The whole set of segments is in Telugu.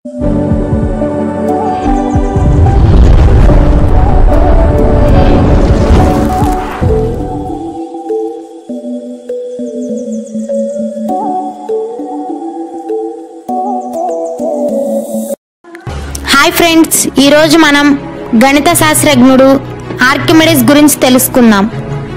హాయ్ ఫ్రెండ్స్ ఈరోజు మనం గణిత శాస్త్రజ్ఞుడు ఆర్కిమెడిస్ గురించి తెలుసుకుందాం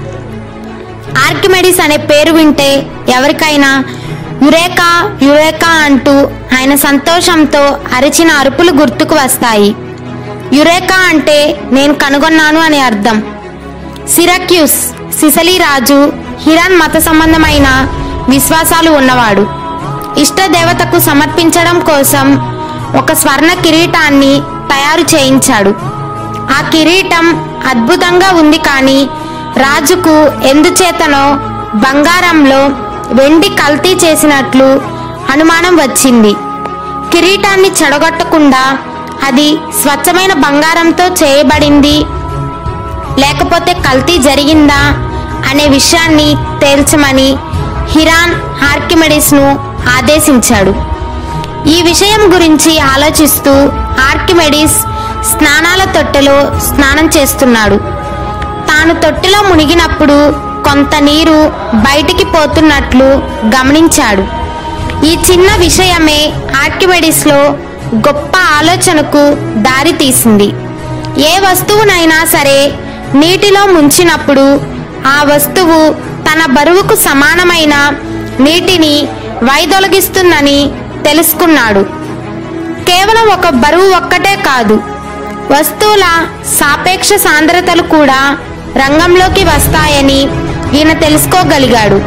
ఆర్కిమెడిస్ అనే పేరు వింటే ఎవరికైనా యురేకా యురేకా అంటూ ఆయన సంతోషంతో అరిచిన అరుపులు గుర్తుకు వస్తాయి యురేకా అంటే నేను కనుగొన్నాను అనే అర్థం సిరక్యూస్ సిసలి రాజు హిరాన్ మత సంబంధమైన విశ్వాసాలు ఉన్నవాడు ఇష్ట దేవతకు సమర్పించడం కోసం ఒక స్వర్ణ కిరీటాన్ని తయారు చేయించాడు ఆ కిరీటం అద్భుతంగా ఉంది కానీ రాజుకు ఎందుచేతనో బంగారంలో వెండి కల్తీ చేసినట్లు అనుమానం వచ్చింది కిరీటాన్ని చెడగొట్టకుండా అది స్వచ్ఛమైన బంగారంతో చేయబడింది లేకపోతే కల్తీ జరిగిందా అనే విషయాన్ని తేల్చమని హిరాన్ ఆర్కిమెడిస్ను ఆదేశించాడు ఈ విషయం గురించి ఆలోచిస్తూ ఆర్కిమెడిస్ స్నానాల తొట్టెలో స్నానం చేస్తున్నాడు తాను తొట్టెలో మునిగినప్పుడు కొంత నీరు బయటికి పోతున్నట్లు గమనించాడు ఈ చిన్న విషయమే ఆర్కిమెడిస్లో గొప్ప ఆలోచనకు దారి తీసింది ఏ వస్తువునైనా సరే నీటిలో ముంచినప్పుడు ఆ వస్తువు తన బరువుకు సమానమైన నీటిని వైదొలగిస్తుందని తెలుసుకున్నాడు కేవలం ఒక బరువు ఒక్కటే కాదు వస్తువుల సాపేక్ష సాంద్రతలు కూడా రంగంలోకి వస్తాయని ఈయన తెలుసుకోగలిగాడు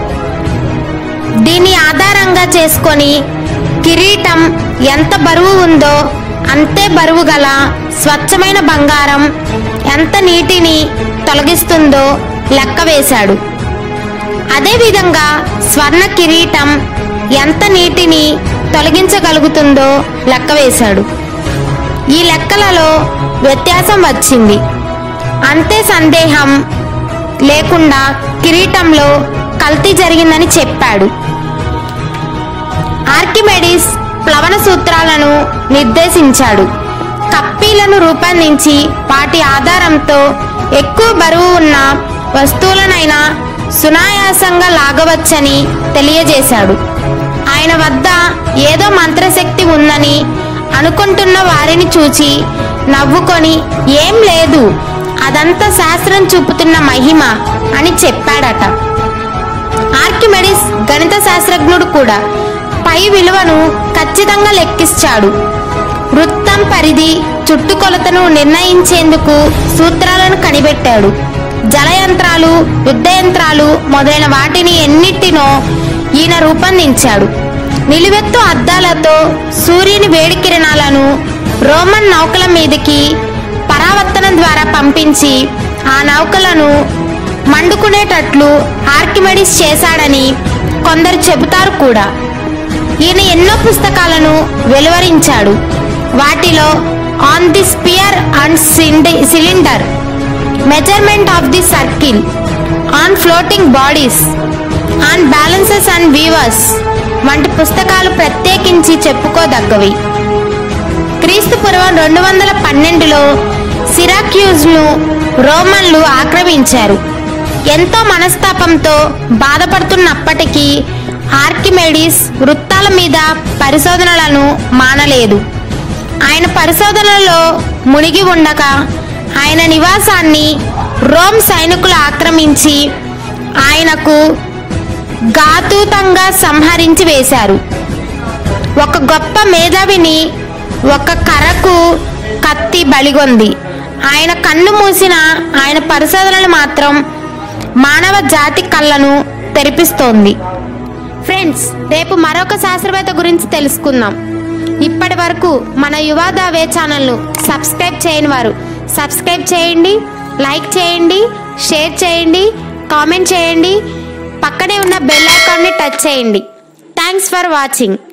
దీన్ని ఆధారంగా చేసుకొని కిరీటం ఎంత బరువు ఉందో అంతే బరువు గల స్వచ్ఛమైన బంగారం ఎంత నీటిని తొలగిస్తుందో లెక్క వేశాడు అదేవిధంగా స్వర్ణ కిరీటం ఎంత నీటిని తొలగించగలుగుతుందో లెక్క వేశాడు ఈ లెక్కలలో వ్యత్యాసం వచ్చింది అంతే సందేహం లేకుండా కిరీటంలో కల్తీ జరిగిందని చెప్పాడు ఆర్కిమెడిస్ ప్లవన సూత్రాలను నిర్దేశించాడు కప్పీలను రూపొందించి వాటి ఆధారంతో ఎక్కువ బరువు ఉన్న వస్తువులనైనా సునాయాసంగా లాగవచ్చని తెలియజేశాడు ఆయన వద్ద ఏదో మంత్రశక్తి ఉందని అనుకుంటున్న వారిని చూచి నవ్వుకొని ఏం లేదు అదంతా శాస్త్రం చూపుతున్న మహిమ అని చెప్పాడట ఆర్కిమెడిస్ గణిత శాస్త్రజ్ఞుడు కూడా పై విలువను ఖచ్చితంగా లెక్కించాడు వృత్తం పరిధి చుట్టుకొలతను నిర్ణయించేందుకు సూత్రాలను కనిపెట్టాడు జలయంత్రాలు యుద్ధ యంత్రాలు మొదలైన వాటిని ఎన్నిటినో ఈయన రూపొందించాడు నిలువెత్తు అద్దాలతో సూర్యుని వేడి కిరణాలను రోమన్ నౌకల మీదకి పరావర్తనం ద్వారా పంపించి ఆ నౌకలను మండుకునేటట్లు ఆర్కిమెడిస్ చేశాడని కొందరు చెబుతారు కూడా ఈయన ఎన్నో పుస్తకాలను వెలువరించాడు వాటిలో on the sphere and cylinder measurement of the circle on floating bodies on balances and weavers వంటి పుస్తకాలు ప్రత్యేకించి చెప్పుకోదగ్గవి క్రీస్తు పూర్వం రెండు వందల పన్నెండులో సిరాక్యూజ్ను రోమన్లు ఆక్రమించారు ఎంతో మనస్తాపంతో బాధపడుతున్నప్పటికీ ఆర్కిమెడిస్ వృత్తాల మీద పరిశోధనలను మానలేదు ఆయన పరిశోధనలో మునిగి ఉండగా ఆయన నివాసాన్ని రోమ్ సైనికులు ఆక్రమించి ఆయనకు ఘాతుతంగా సంహరించి వేశారు ఒక గొప్ప మేధావిని ఒక కర్రకు కత్తి బలిగొంది ఆయన కన్ను మూసిన ఆయన పరిశోధనలు మాత్రం మానవ జాతి కళ్ళను తెరిపిస్తోంది ఫ్రెండ్స్ రేపు మరొక శాస్త్రవేత్త గురించి తెలుసుకుందాం ఇప్పటి వరకు మన యువాదావే ఛానల్ను సబ్స్క్రైబ్ చేయని వారు సబ్స్క్రైబ్ చేయండి లైక్ చేయండి షేర్ చేయండి కామెంట్ చేయండి పక్కనే ఉన్న బెల్ ఐకాన్ని టచ్ చేయండి థ్యాంక్స్ ఫర్ వాచింగ్